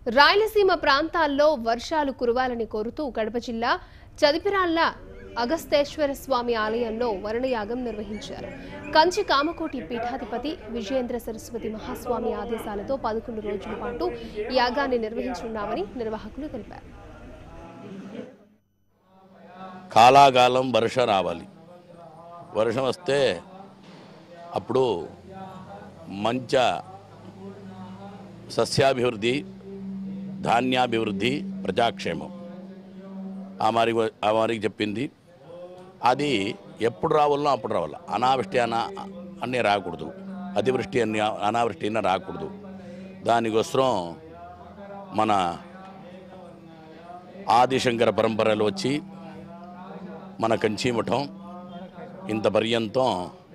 రాయలసీమ ప్రాంతాల్లో వర్షాలు కురవాలని కోరుతూ కడప జిల్లా చదిపిరాళ్ల అగస్తేశ్వర స్వామి ఆలయంలో వరుణయాగం నిర్వహించారు కంచి కామకోటి పీఠాధిపతి విజయేంద్ర సరస్వతి మహాస్వామి ఆదేశాలతో పదకొండు రోజుల పాటు ఈ యాగాన్ని నిర్వహించనున్నామని నిర్వాహకులు తెలిపారు కాలాకాలం వర్ష రావాలి వర్షం వస్తే అప్పుడు మంచ సస్యాభివృద్ధి ధాన్యాభివృద్ధి ప్రజాక్షేమం ఆ మరి ఆ వారికి చెప్పింది అది ఎప్పుడు రావాలనో అప్పుడు రావాలి అనావృష్టి అనా అన్నీ రాకూడదు అతివృష్టి అన్ని అనావృష్టి అన్న రాకూడదు దానికోసం మన ఆదిశంకర పరంపరలు వచ్చి మన కంచీమఠం ఇంత పర్యంతం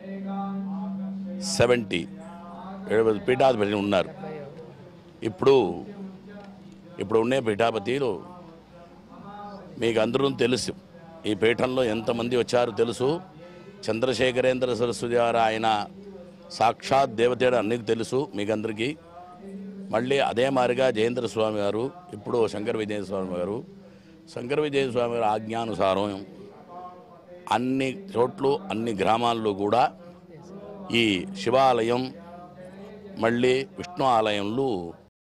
సెవెంటీ ఎడబై పీఠాధిపతి ఉన్నారు ఇప్పుడు ఇప్పుడు ఉండే పీఠాపతిలు మీకు అందరూ తెలుసు ఈ పీఠంలో ఎంతమంది వచ్చారో తెలుసు చంద్రశేఖరేంద్ర సరస్వతి గారు ఆయన సాక్షాత్ దేవతేడు అన్నీ తెలుసు మీకందరికీ మళ్ళీ అదే మాదిరిగా జయేంద్ర స్వామి గారు ఇప్పుడు శంకర విజయ స్వామి గారు శంకర విజయ స్వామి గారు ఆజ్ఞానుసారం అన్ని చోట్లు అన్ని గ్రామాల్లో కూడా ఈ శివాలయం మళ్ళీ విష్ణు ఆలయంలో